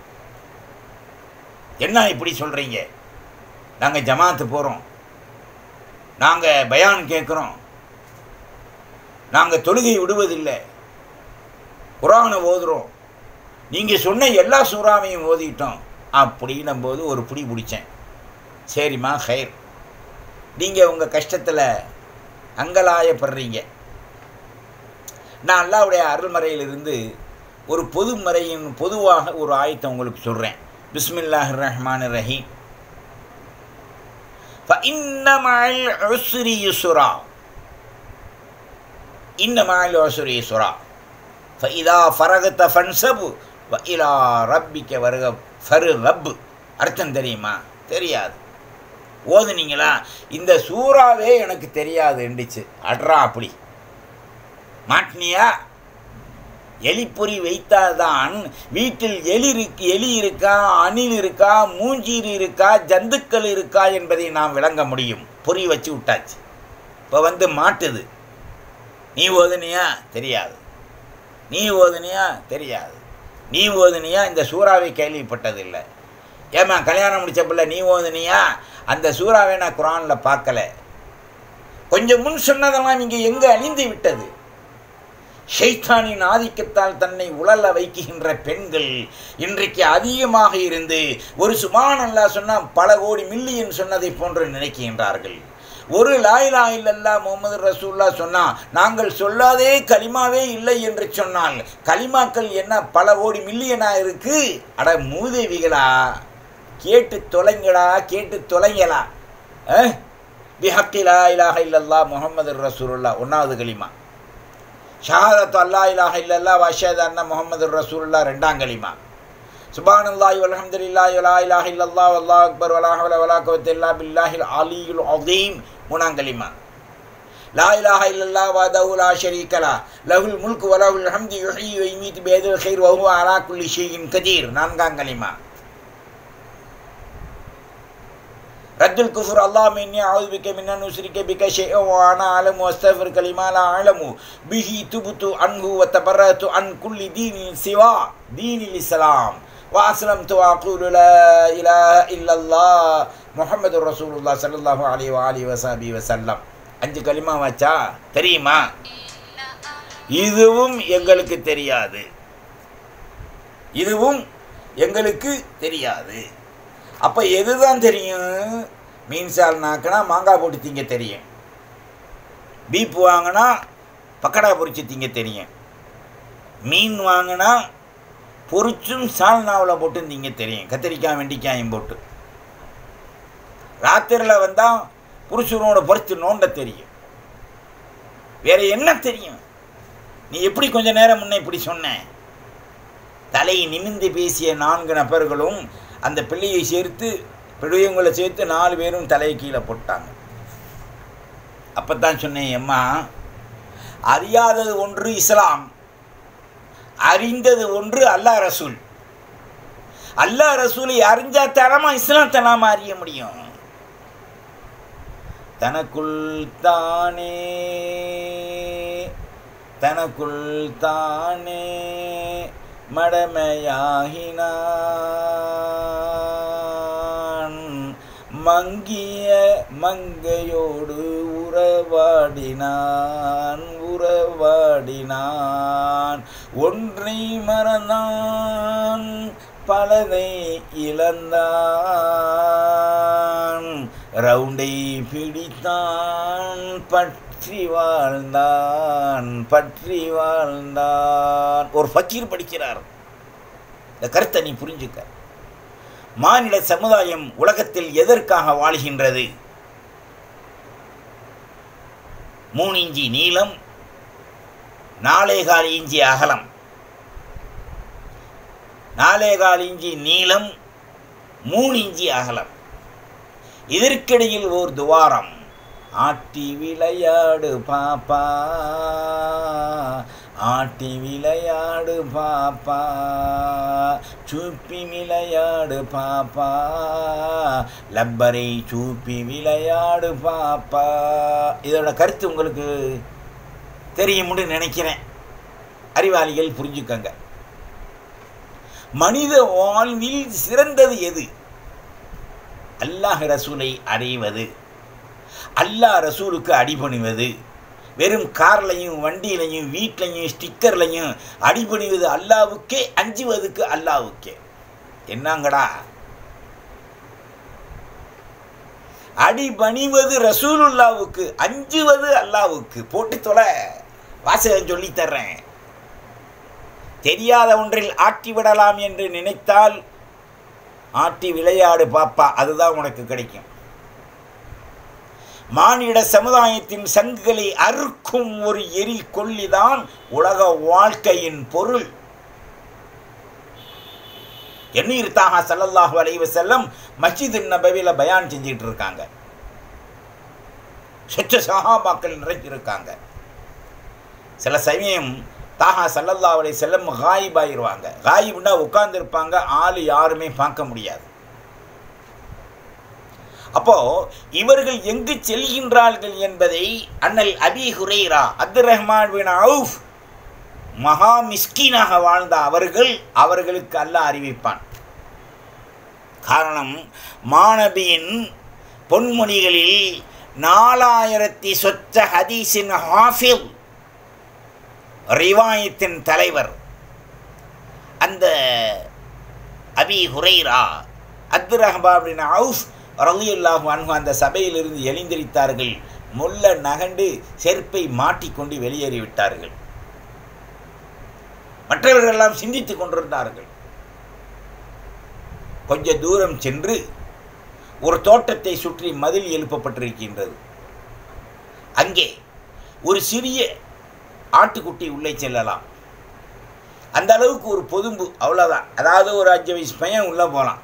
என்ன இப்படி சொல்றீங்க நாங்க ஜமாத்து போறோம் நாங்க பயான் கேட்குறோம் நாங்க தொழுகை விடுவதில்லை குரானை ஓதுறோம் நீங்க சொன்ன எல்லா சூறாவையும் ஓதிட்டோம் அப்படின்னும் போது ஒரு புடி பிடிச்சேன் சரிம்மா ஹைர் நீங்கள் உங்கள் கஷ்டத்தில் அங்கலாயப்படுறீங்க நான் அல்லாவுடைய அருள்மறையிலிருந்து ஒரு பொதுமறையின் பொதுவாக ஒரு ஆயத்தை உங்களுக்கு சொல்கிறேன் பிஸ்மில்லாஹ் ரஹ்மான் ரஹீம் فإن مع العسر يسرا إن مع العسر يسرا فإذا فرغت فانصب وإلى ربك ورغب ஃபருகப் அர்த்தம் தெரியுமா தெரியாது ஓதுனீங்களா இந்த சூறாவே எனக்கு தெரியாது எண்டிச்சு அட்ரா அப்படி மாட்டினியா எலிப்பொறி வைத்தாதான் வீட்டில் எலி இருக்கு எலி இருக்கா அணில் இருக்கா மூஞ்சீர் இருக்கா ஜந்துக்கள் இருக்கா என்பதை நாம் விளங்க முடியும் பொறி வச்சு விட்டாச்சு இப்போ வந்து மாட்டுது நீ ஓதுனியா தெரியாது நீ ஓதுனியா தெரியாது நீ ஓதுனியா இந்த சூறாவை கேள்விப்பட்டதில்லை ஏமா கல்யாணம் முடிச்ச பிள்ளை நீ ஓதுனியா அந்த சூறாவை நான் குரானில் பார்க்கல கொஞ்சம் முன் சொன்னதெல்லாம் இங்கே எங்கே அழிந்து விட்டது ஷைத்தானின் ஆதிக்கத்தால் தன்னை உழல வைக்கின்ற பெண்கள் இன்றைக்கு அதிகமாக இருந்து ஒரு சுமான் அல்லா சொன்னால் பல கோடி மில்லியன் சொன்னதை போன்று நினைக்கின்றார்கள் ஒரு லாயிலா இல்லல்லா முகமது ரசூல்லா சொன்னா நாங்கள் சொல்லாதே கலிமாவே இல்லை என்று சொன்னால் கலிமாக்கள் என்ன பல கோடி மில்லியனா இருக்கு அட மூதேவிகளா கேட்டு தொலைங்கடா கேட்டு தொலைங்களா பிஹக்கி லா இலாஹ இல்லல்லா முகமது ரசூலுல்லா ஒன்றாவது கலிமா ஷஹாதத் அல்லா இலாஹ இல்லல்லா வஷத் அண்ணா முகமது ரசூலுல்லா ரெண்டாம் கலிமா சுபான் அல்லாஹி வல்ஹம்துலில்லாஹி வலா இலாஹ இல்லல்லா வல்லாஹ் அக்பர் வலா ஹவல வலா குவத்த இல்லா பில்லாஹில் அலியுல் அதீம் மூணாம் கலிமா லா இலாஹ இல்லல்லா வதஹு லா ஷரீக லா லஹுல் முல்கு வலஹுல் ஹம்து யுஹ்யி வ யுமீத் பியதில் கைர் வஹுவ அலா குல்லி ஷைஇன் கதீர் நான்காம் கலிமா ரத்துல் குஃபுர் அல்லாஹ் மின்னி அவுது பிக்க மின்ன நுஸ்ரிக்க பிக்க ஷைஅ வ அனா அலமு அஸ்தஃபிர் கலிமா லா அலமு பிஹி துபுத்து அன்ஹு வ தபரத்து அன் குல்லி தீனில் சிவா தீனில் இஸ்லாம் وأسلمت وأقول لا إله إلا الله محمد رسول الله صلى الله عليه وآله وصحبه وسلم அஞ்சு களிமா வச்சா தெரியுமா இதுவும் எங்களுக்கு தெரியாது இதுவும் எங்களுக்கு தெரியாது அப்போ எதுதான் தெரியும் மீன் சால் நாக்கினா மாங்காய் போட்டு திங்க தெரியும் பீப் வாங்கினா பக்கடா பொரிச்சு திங்க தெரியும் மீன் வாங்கினா பொரிச்சும் சால்னாவில் போட்டு திங்க தெரியும் கத்திரிக்காய் வெண்டிக்காயும் போட்டு ராத்திரியில் வந்தால் புருஷனோட பொறித்து நோண்ட தெரியும் வேற என்ன தெரியும் நீ எப்படி கொஞ்ச நேரம் முன்ன இப்படி சொன்ன தலையை நிமிந்து பேசிய நான்கு நபர்களும் அந்த பிள்ளையை சேர்த்து பெரியவங்களை சேர்த்து நாலு பேரும் தலையை கீழே போட்டாங்க அப்போ தான் சொன்னேன் அம்மா அறியாதது ஒன்று இஸ்லாம் அறிந்தது ஒன்று அல்லா ரசூல் அல்லா ரசூலை அறிஞ்சா தரமா இஸ்லாம் தராம அறிய முடியும் தனக்குள் தானே தனக்குள் தானே மடமையாகினான் மங்கிய மங்கையோடு உறவாடினான் உறவாடினான் ஒன்றை மறந்தான் பலதை இழந்தான் ரவுண்டை பிடித்தான் பற்றி வாழ்ந்தான் பற்றி வாழ்ந்தான் ஒரு ஃபக்கீர் படிக்கிறார் இந்த கருத்தை நீ புரிஞ்சுக்க மானிட சமுதாயம் உலகத்தில் எதற்காக வாழ்கின்றது மூணு இஞ்சி நீளம் நாலேகால் இஞ்சி அகலம் நாலேகால் இஞ்சி நீளம் மூணு இஞ்சி அகலம் இதற்கிடையில் ஓர் துவாரம் ஆட்டி விளையாடு பாப்பா ஆட்டி விளையாடு பாப்பா சூப்பி விளையாடு பாப்பா லப்பரை சூப்பி விளையாடு பாப்பா இதோட கருத்து உங்களுக்கு தெரியும்னு நினைக்கிறேன் அறிவாளிகள் புரிஞ்சுக்கங்க மனித வாழ்வில் சிறந்தது எது அல்லாஹ் ரசூலை அடைவது அல்லாஹ் ரசூலுக்கு அடிபணிவது வெறும் கார்லையும் வண்டியிலையும் வீட்லையும் ஸ்டிக்கர்லையும் அடிபணிவது அல்லாவுக்கே அஞ்சுவதுக்கு அல்லாவுக்கே என்னங்கடா அடிபணிவது ரசூலுல்லாவுக்கு அஞ்சுவது அல்லாவுக்கு போட்டு தொலை வாசகம் சொல்லித் தர்றேன் தெரியாத ஒன்றில் ஆட்டி விடலாம் என்று நினைத்தால் ஆட்டி விளையாடு பாப்பா அதுதான் உனக்கு கிடைக்கும் மானிட சமுதாயத்தின் சங்குகளை அறுக்கும் ஒரு எரி கொல்லிதான் உலக வாழ்க்கையின் பொருள் எண்ணீர் தாகா சல்லல்லாஹு அலைவ செல்லம் மஸ்ஜித் நபவியில் பயான் செஞ்சிட்டு இருக்காங்க சொச்ச சஹாபாக்கள் நிறைஞ்சிருக்காங்க சில சமயம் தாகா சல்லல்லா அலை செல்லம் காயிபாயிருவாங்க காயிப்னா உட்கார்ந்துருப்பாங்க ஆள் யாருமே பார்க்க முடியாது அப்போ இவர்கள் எங்கு செல்கின்றார்கள் என்பதை அண்ணல் Abi Hurairah Abdul Rahman bin Awf மகா மிஸ்கீனாக வாழ்ந்த அவர்கள் அவர்களுக்கு அல்ல அறிவிப்பான் காரணம் மாணபியின் பொன்மொழிகளில் நாலாயிரத்தி சொச்ச ஹதீஸின் ஹாஃபில் ரிவாயத்தின் தலைவர் அந்த Abi Hurairah Abdul Rahman bin Awf ரலியல்லாஹு அன்ஹு அந்த சபையிலிருந்து எழுந்திரித்தார்கள் முள்ள நகண்டு செருப்பை மாட்டிக்கொண்டு வெளியேறிவிட்டார்கள் மற்றவர்கள் எல்லாம் சிந்தித்துக் கொண்டிருந்தார்கள் கொஞ்ச தூரம் சென்று ஒரு தோட்டத்தை சுற்றி மதில் எழுப்பப்பட்டிருக்கின்றது அங்கே ஒரு சிறிய ஆட்டுக்குட்டி உள்ளே செல்லலாம் அந்த அளவுக்கு ஒரு பொதும்பு அவ்வளோதான் அதாவது ஒரு அஞ்சு வயசு பையன் உள்ளே போகலாம்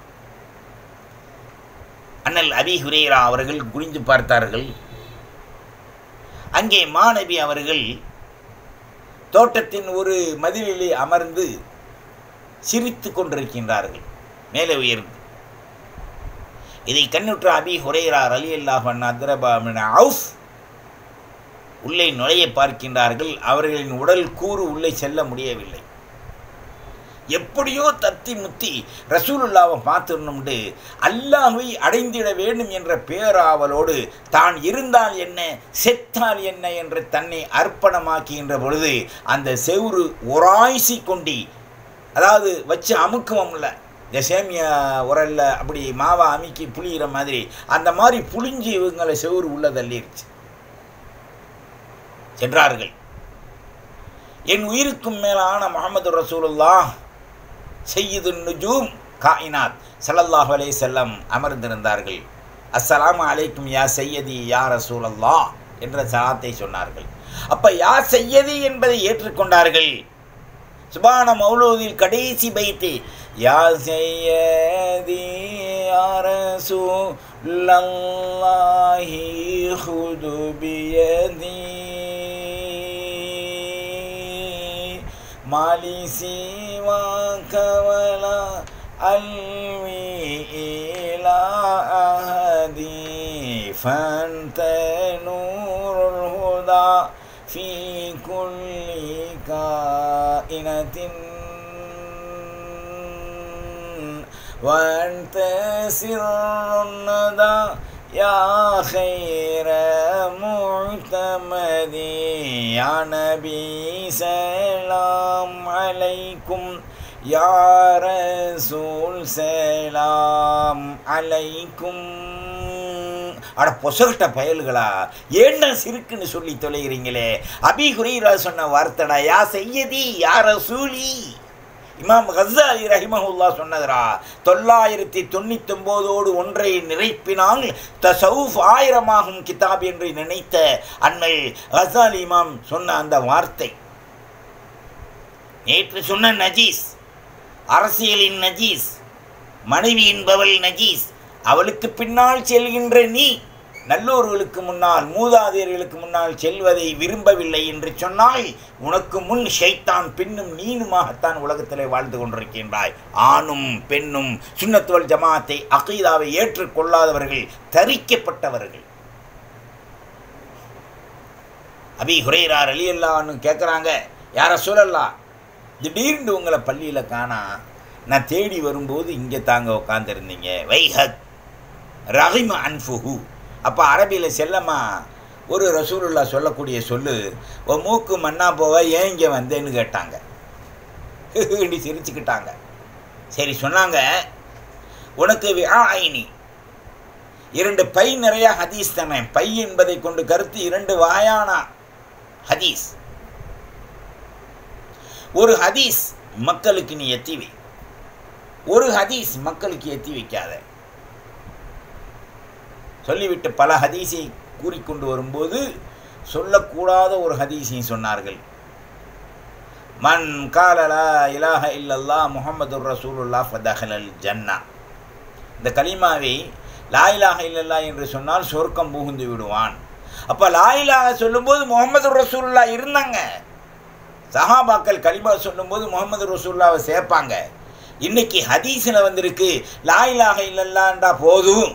அண்ணல் அபி ஹுரேரா அவர்கள் குனிந்து பார்த்தார்கள் அங்கே மாநபி அவர்கள் தோட்டத்தின் ஒரு மதிலிலே அமர்ந்து சிரித்து கொண்டிருக்கின்றார்கள் மேலே உயர்ந்து இதை கண்ணுற்ற அபி ஹுரேரா அலி அல்லாஹ் அத்ரபாமின் அவுஃப் உள்ளே நுழைய பார்க்கின்றார்கள் அவர்களின் உடல் கூறு உள்ளே செல்ல முடியவில்லை எப்படியோ தத்தி முத்தி ரசூலுல்லாவை பார்த்துடணும்னு அல்லாஹை அடைந்திட வேண்டும் என்ற பேராவலோடு தான் இருந்தால் என்ன செத்தால் என்ன என்று தன்னை அர்ப்பணமாக்குகின்ற பொழுது அந்த செவுறு ஒராய்சி கொண்டி அதாவது வச்சு அமுக்குவோம்ல இந்த சேமியா உரல்ல அப்படி மாவை அமுக்கி புளிகிற மாதிரி அந்த மாதிரி புளிஞ்சு இவங்களை செவுறு உள்ள தள்ளிருச்சு சென்றார்கள் என் உயிருக்கும் மேலான முகமது ரசூலுல்லா செய்யுது நுஜூம் காயினாத் சல்லல்லாஹு அலைஹி செல்லம் அமர்ந்திருந்தார்கள் அஸ்ஸலாமு அலைக்கும் யா செய்யதி யா ரசூலல்லா என்ற சலாத்தை சொன்னார்கள் அப்ப யா செய்யதி என்பதை ஏற்றுக்கொண்டார்கள் சுபான மௌலூதில் கடைசி பைத்து யா செய்யதி யா ரசூலல்லாஹி ஹுது பியதி மாலி சிவாக வலா அல்வி இலா அஹதி ஃபன்த நூருல் ஹுதா في كل كائنة وأنت سر الندى يا خير معتمد يا نبي سلام عليكم يا رسول سلام عليكم அட பொசகிட்ட பயல்களா ஏண்டா சிறுக்குன்னு சொல்லி தொலைகிறீங்களே அபி ஹுரைரா சொன்ன வார்த்தடா யா செய்யதி யார சூலி இமாம் ஹசாலி ரஹிமஹுல்லா சொன்னதரா தொள்ளாயிரத்தி தொண்ணூத்தி ஒன்பதோடு ஒன்றை நிறைப்பினால் தசவுஃப் ஆயிரமாகும் கிதாப் என்று நினைத்த அன்னை ஹசாலி இமாம் சொன்ன அந்த வார்த்தை நேற்று சொன்ன நஜீஸ் அரசியலின் நஜீஸ் மனைவி என்பவள் நஜீஸ் அவளுக்கு பின்னால் செல்கின்ற நீ நல்லோர்களுக்கு முன்னால் மூதாதையர்களுக்கு முன்னால் செல்வதை விரும்பவில்லை என்று சொன்னால் உனக்கு முன் ஷைத்தான் பெண்ணும் நீனுமாகத்தான் உலகத்திலே வாழ்ந்து கொண்டிருக்கின்றாய் ஆணும் பெண்ணும் சுண்ணத்துவல் ஜமாத்தை அகீதாவை ஏற்றுக்கொள்ளாதவர்கள் தரிக்கப்பட்டவர்கள் அபி ஹுரேரார் அலி அல்லான்னு கேட்குறாங்க யார சொல்லலாம் திடீர்னு உங்களை பள்ளியில் காணா நான் தேடி வரும்போது இங்கே தாங்க உட்காந்துருந்தீங்க வைஹத் ரஹிம அன்ஃபுஹு அப்போ அரபியில் செல்லம்மா ஒரு ரசூலுல்லா சொல்லக்கூடிய சொல்லு ஓ மூக்கு மண்ணா போவ ஏன் இங்கே வந்தேன்னு கேட்டாங்க இப்படி சிரிச்சுக்கிட்டாங்க சரி சொன்னாங்க உனக்கு ஐனி இரண்டு பை நிறைய ஹதீஸ் தானே பை என்பதை கொண்டு கருத்து இரண்டு வாயானா ஹதீஸ் ஒரு ஹதீஸ் மக்களுக்கு நீ எத்தி வை ஒரு ஹதீஸ் மக்களுக்கு எத்தி வைக்காத சொல்லிவிட்டு பல ஹதீஸை கூறிக்கொண்டு வரும்போது சொல்லக்கூடாத ஒரு ஹதீஸையும் சொன்னார்கள் மன் காலலா இலாஹ இல்லல்லா முகமது ரசூலுல்லா ஃபதஹலல் ஜன்னா இந்த கலிமாவை லாயிலாக இல்லல்லா என்று சொன்னால் சொர்க்கம் புகுந்து விடுவான் அப்போ லாயிலாக சொல்லும்போது முகமது ரசூல்லா இருந்தாங்க சஹாபாக்கள் கலிமா சொல்லும்போது முகமது ரசூல்லாவை சேர்ப்பாங்க இன்னைக்கு ஹதீஸில் வந்திருக்கு லாயிலாக இல்லல்லாண்டா போதும்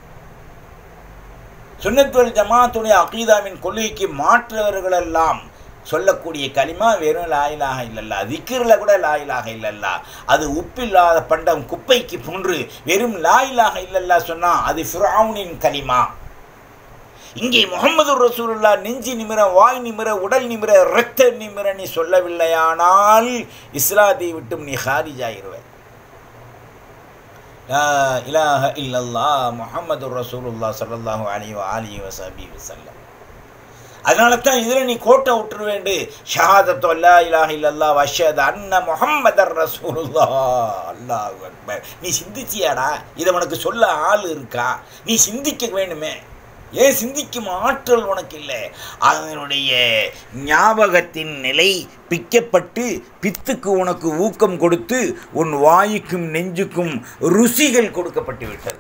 சுன்னத்துவல் ஜமாத்துடைய அகீதாவின் கொள்கைக்கு மாற்றவர்களெல்லாம் சொல்லக்கூடிய களிமா வெறும் லாயிலாக இல்லல்லா திக்கிரில் கூட லாயிலாக இல்லல்லா அது உப்பில்லாத பண்டம் குப்பைக்கு போன்று வெறும் லாயிலாக இல்லல்லா சொன்னால் அது ஃபிரௌனின் களிமா இங்கே முகமது ரசூலுல்லா நெஞ்சு நிமிர வாய் நிமிர உடல் நிமிர இரத்த நிமிர நீ சொல்லவில்லையானால் இஸ்லாத்தை விட்டும் நீ ஹாரிஜாயிருவ லா இலாஹ இல்லல்லா முஹம்மது ரசூலுல்லா ஸல்லல்லாஹு அலைஹி வ ஆலிஹி வஸஹபி வஸல்லம் அதனால தான் இதில் நீ கோட்டை விட்டுற வேண்டு ஷஹாதத்து அல்லா இலாஹ இல்லல்லா வஷத் அன்ன முஹம்மதர் ரசூலுல்லா அல்லாஹ் அக்பர் நீ சிந்திச்சியாடா இதை உனக்கு சொல்ல ஆள் இருக்கா நீ சிந்திக்க வேணுமே ஏன் சிந்திக்கும் ஆற்றல் உனக்கு இல்லை அதனுடைய ஞாபகத்தின் நிலை பிக்கப்பட்டு பித்துக்கு உனக்கு ஊக்கம் கொடுத்து உன் வாய்க்கும் நெஞ்சுக்கும் ருசிகள் கொடுக்கப்பட்டு விட்டது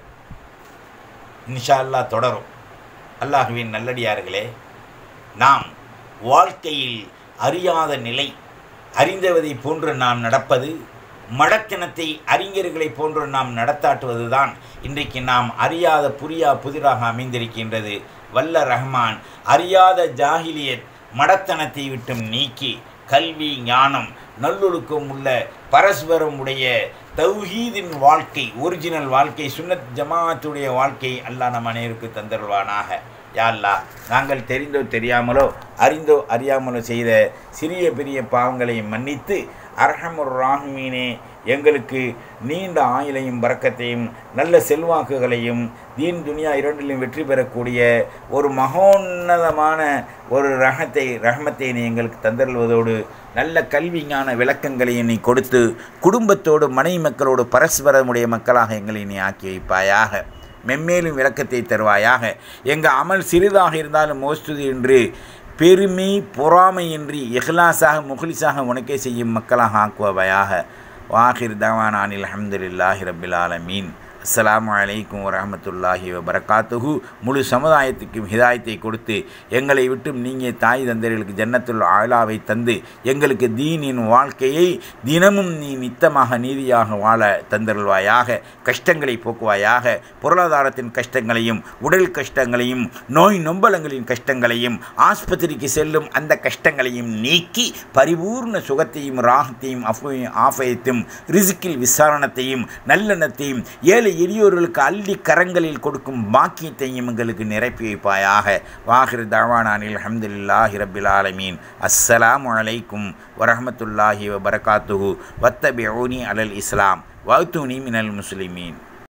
இன்ஷா அல்லாஹ் தொடரும் அல்லாஹுவின் நல்லடியார்களே நாம் வாழ்க்கையில் அறியாத நிலை அறிந்தவதை போன்று நாம் நடப்பது மடக்கணத்தை அறிஞர்களைப் போன்று நாம் நடத்தாட்டுவதுதான் இன்றைக்கு நாம் அறியாத புரியா புதிராக அமைந்திருக்கின்றது வல்ல ரஹ்மான் அறியாத ஜாகிலியத் மடத்தனத்தை விட்டும் நீக்கி கல்வி ஞானம் நல்லொழுக்கம் உள்ள பரஸ்பரம் உடைய தௌஹீதின் வாழ்க்கை ஒரிஜினல் வாழ்க்கை சுன்னத் ஜமாத்துடைய வாழ்க்கை அல்லாஹ் நம் அனைவருக்கு தந்தருவானாக யா அல்லாஹ் நாங்கள் தெரிந்தோ தெரியாமலோ அறிந்தோ அறியாமலோ செய்த சிறிய பெரிய பாவங்களை மன்னித்து அர்ஹமுர் ராஹ்மீனே எங்களுக்கு நீண்ட ஆயுளையும் பறக்கத்தையும் நல்ல செல்வாக்குகளையும் தீன் துனியா இரண்டிலும் வெற்றி பெறக்கூடிய ஒரு மகோன்னதமான ஒரு ரகத்தை ரஹமத்தை நீ எங்களுக்கு தந்தருள்வதோடு நல்ல கல்வி ஞான விளக்கங்களையும் நீ கொடுத்து குடும்பத்தோடு மனைவி மக்களோடு பரஸ்பரமுடைய மக்களாக எங்களை நீ ஆக்கி வைப்பாயாக மென்மேலும் விளக்கத்தை தருவாயாக எங்கள் அமல் சிறிதாக இருந்தாலும் மோஸ்துது என்று பெருமை பொறாமையின்றி இஹ்லாஸாக முஹ்லிஸாக உனக்கே செய்யும் மக்களாக ஆக்குவாயாக வாஹிர் தவானானில் அஹமதுல்லாஹி ரபில் ஆலமீன் அஸ்ஸலாமு அலைக்கும் வரஹமத்துல்லாஹி வபரகாத்துஹு முழு சமுதாயத்துக்கும் ஹிதாயத்தை கொடுத்து எங்களை விட்டும் நீங்கள் தாய் தந்தர்களுக்கு ஜன்னத்துல் ஆலாவை தந்து எங்களுக்கு தீனின் வாழ்க்கையை தினமும் நீ நித்தமாக நீதியாக வாழ தந்தருள்வாயாக கஷ்டங்களை போக்குவாயாக பொருளாதாரத்தின் கஷ்டங்களையும் உடல் கஷ்டங்களையும் நோய் நொம்பலங்களின் கஷ்டங்களையும் ஆஸ்பத்திரிக்கு செல்லும் அந்த கஷ்டங்களையும் நீக்கி பரிபூர்ண சுகத்தையும் ராகத்தையும் அஃபையும் ஆஃபயத்தையும் ரிசுக்கில் விசாரணத்தையும் நல்லெண்ணத்தையும் ஏழை எளியோர்களுக்கு அள்ளி கரங்களில் கொடுக்கும் பாக்கியத்தையும் எங்களுக்கு நிரப்பி வைப்பாயாக வாஹிர் தவானானில் அஹமதுல்லாஹி ரபில் ஆலமீன் அஸ்ஸலாமு அலைக்கும் வரஹமத்துல்லாஹி வபரகாத்துஹு வத்தபிஊனி அலல் இஸ்லாம் வௌத்துனி மினல் முஸ்லிமீன்